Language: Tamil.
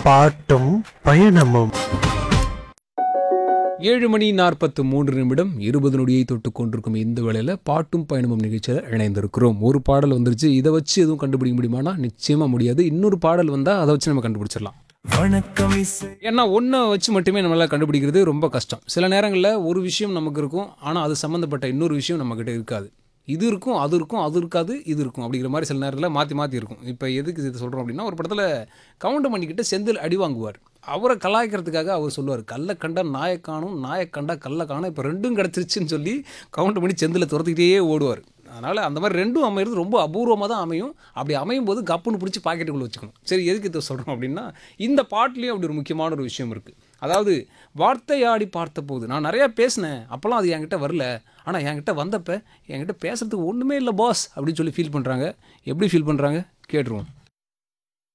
பாட்டும் பயணமும் ஏழு மணி நாற்பத்து மூன்று நிமிடம் இருபது நொடியை தொட்டு கொண்டிருக்கும் இந்த வேளையில் பாட்டும் பயணமும் நிகழ்ச்சியில் இணைந்திருக்கிறோம் ஒரு பாடல் வந்துருச்சு இதை வச்சு எதுவும் கண்டுபிடிக்க முடியுமானா நிச்சயமாக முடியாது இன்னொரு பாடல் வந்தால் அதை வச்சு நம்ம கண்டுபிடிச்சிடலாம் வணக்கம் இசை ஏன்னா ஒன்றை வச்சு மட்டுமே நம்மளால் கண்டுபிடிக்கிறது ரொம்ப கஷ்டம் சில நேரங்களில் ஒரு விஷயம் நமக்கு இருக்கும் ஆனால் அது சம்மந்தப்பட்ட இன்னொரு விஷயம் நம்மக்கிட்ட இருக்காது இது இருக்கும் அது இருக்கும் அது இருக்காது இது இருக்கும் அப்படிங்கிற மாதிரி சில நேரத்தில் மாற்றி மாற்றி இருக்கும் இப்போ எதுக்கு இது சொல்கிறோம் அப்படின்னா ஒரு படத்தில் கவுண்ட் பண்ணிக்கிட்டு செந்தில் அடி வாங்குவார் அவரை கலாய்க்கிறதுக்காக அவர் சொல்லுவார் கல்லை கண்டா நாயை காணும் நாயை கண்டா கல்லை காணும் இப்போ ரெண்டும் கிடச்சிருச்சுன்னு சொல்லி கவுண்ட் பண்ணி செந்தில் துரத்துக்கிட்டே ஓடுவார் அதனால் அந்த மாதிரி ரெண்டும் அமையிறது ரொம்ப அபூர்வமாக தான் அமையும் அப்படி அமையும் போது கப்புன்னு பிடிச்சி பாக்கெட்டுக்குள்ளே வச்சுக்கணும் சரி எதுக்கு இதை சொல்கிறோம் அப்படின்னா இந்த பாட்டுலேயும் அப்படி ஒரு முக்கியமான ஒரு விஷயம் இருக்குது அதாவது வார்த்தையாடி பார்த்தபோது நான் நிறையா பேசினேன் அப்போல்லாம் அது என்கிட்ட வரல ஆனால் என்கிட்ட வந்தப்ப என்கிட்ட பேசுறதுக்கு ஒன்றுமே இல்லை பாஸ் அப்படின்னு சொல்லி ஃபீல் பண்ணுறாங்க எப்படி ஃபீல் பண்ணுறாங்க கேட்டுருவோம்